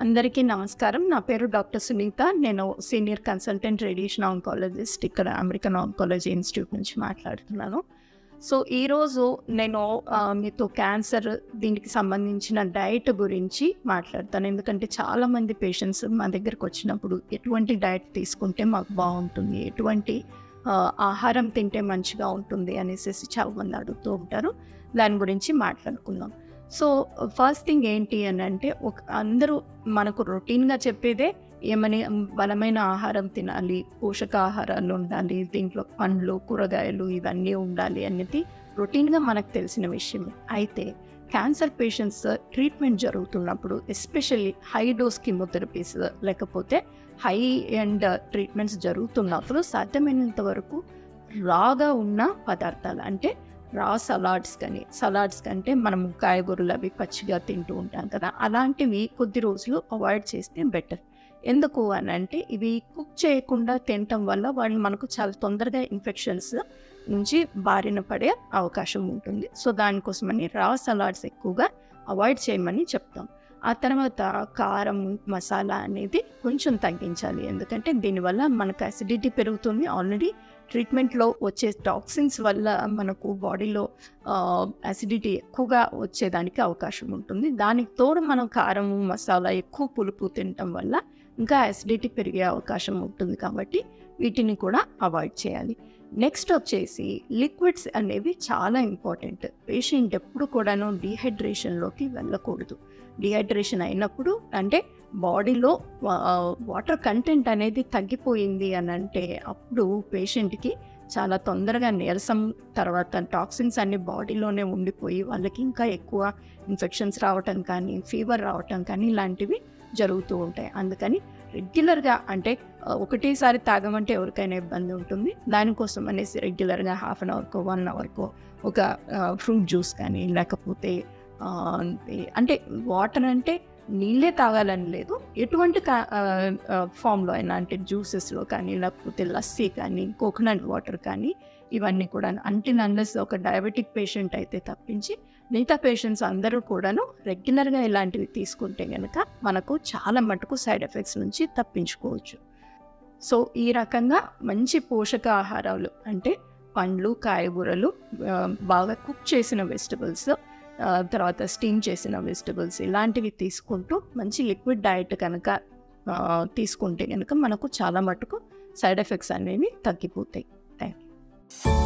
అందరికీ నమస్కారం నా పేరు డాక్టర్ సునీత నేను సీనియర్ కన్సల్టెంట్ రేడియేషన్ ఆంకాలజిస్ట్ ఇక్కడ అమెరికన్ ఆంకాలజీ ఇన్స్టిట్యూట్ నుంచి మాట్లాడుతున్నాను సో ఈరోజు నేను ఆ, మీతో క్యాన్సర్ దీనికి సంబంధించిన డైట్ గురించి మాట్లాడతాను ఎందుకంటే చాలామంది పేషెంట్స్ మా దగ్గరకు వచ్చినప్పుడు ఎటువంటి డైట్ తీసుకుంటే మాకు బాగుంటుంది ఎటువంటి ఆ, ఆహారం తింటే మంచిగా ఉంటుంది అనేసి చాలామంది అడుగుతూ ఉంటారు దాని గురించి మాట్లాడుకుందాం సో ఫస్ట్ థింగ్ ఏంటి అని అంటే ఒక అందరూ మనకు రొటీన్గా చెప్పేదే ఏమని బలమైన ఆహారం తినాలి పోషకాహారాలు ఉండాలి దీంట్లో పండ్లు కూరగాయలు ఇవన్నీ ఉండాలి అనేది రొటీన్గా మనకు తెలిసిన విషయమే అయితే క్యాన్సర్ పేషెంట్స్ ట్రీట్మెంట్ జరుగుతున్నప్పుడు ఎస్పెషల్లీ హై డోస్ కిమోథెరపీస్ లేకపోతే హై అండ్ ట్రీట్మెంట్స్ జరుగుతున్నప్పుడు సాధ్యమైనంత వరకు రాగా ఉన్న పదార్థాలు అంటే రా సలాడ్స్ కానీ సలాడ్స్ కంటే మనం కాయగూరలు అవి పచ్చిగా తింటూ ఉంటాం కదా అలాంటివి కొద్ది రోజులు అవాయిడ్ చేస్తే బెటర్ ఎందుకు అని అంటే ఇవి కుక్ చేయకుండా తినటం వల్ల వాళ్ళు మనకు చాలా తొందరగా ఇన్ఫెక్షన్స్ నుంచి బారిన పడే అవకాశం ఉంటుంది సో దానికోసమని రా సలాడ్స్ ఎక్కువగా అవాయిడ్ చేయమని చెప్తాం ఆ తర్వాత కారం మసాలా అనేది కొంచెం తగ్గించాలి ఎందుకంటే దీనివల్ల మనకు అసిడిటీ పెరుగుతుంది ఆల్రెడీ ట్రీట్మెంట్లో వచ్చే టాక్సిన్స్ వల్ల మనకు బాడీలో అసిడిటీ ఎక్కువగా వచ్చేదానికి అవకాశం ఉంటుంది దానికి తోడు మనం కారం మసాలా ఎక్కువ పులుపు తినటం వల్ల ఇంకా అసిడిటీ పెరిగే అవకాశం ఉంటుంది కాబట్టి వీటిని కూడా అవాయిడ్ చేయాలి నెక్స్ట్ వచ్చేసి లిక్విడ్స్ అనేవి చాలా ఇంపార్టెంట్ పేషెంట్ ఎప్పుడు కూడాను డీహైడ్రేషన్లోకి వెళ్ళకూడదు డిహైడ్రేషన్ అయినప్పుడు అంటే బాడీలో వాటర్ కంటెంట్ అనేది తగ్గిపోయింది అని అంటే అప్పుడు పేషెంట్కి చాలా తొందరగా నీరసం తర్వాత టాక్సిన్స్ అన్ని బాడీలోనే ఉండిపోయి వాళ్ళకి ఇంకా ఎక్కువ ఇన్ఫెక్షన్స్ రావటం కానీ ఫీవర్ రావటం కానీ ఇలాంటివి జరుగుతూ ఉంటాయి అందుకని రెగ్యులర్గా అంటే ఆ, ఒకటేసారి తాగమంటే ఎవరికైనా ఇబ్బంది ఉంటుంది దానికోసం అనేసి రెగ్యులర్గా హాఫ్ అన్ అవర్కో వన్ అవర్కో ఒక ఫ్రూట్ జ్యూస్ కానీ లేకపోతే ఆ, అంటే వాటర్ అంటే నీళ్ళే తాగాలని లేదు ఎటువంటి ఫామ్లో అయినా అంటే జ్యూసెస్లో కానీ లేకపోతే లస్సీ కానీ కోకోనట్ వాటర్ కానీ ఇవన్నీ కూడా అంటిల్ అన్లెస్ ఒక డయాబెటిక్ పేషెంట్ అయితే తప్పించి మిగతా పేషెంట్స్ అందరూ కూడాను రెగ్యులర్గా ఇలాంటివి తీసుకుంటే కనుక మనకు చాలా మటుకు సైడ్ ఎఫెక్ట్స్ నుంచి తప్పించుకోవచ్చు సో ఈ రకంగా మంచి పోషకాహారాలు అంటే పండ్లు కాయగూరలు ఆ, బాగా కుక్ చేసిన వెజిటబుల్స్ తర్వాత స్టీమ్ చేసిన వెజిటబుల్స్ ఇలాంటివి తీసుకుంటూ మంచి లిక్విడ్ డయట్ కనుక ఆ, తీసుకుంటే కనుక మనకు చాలా మటుకు సైడ్ ఎఫెక్ట్స్ అనేవి తగ్గిపోతాయి థ్యాంక్ యూ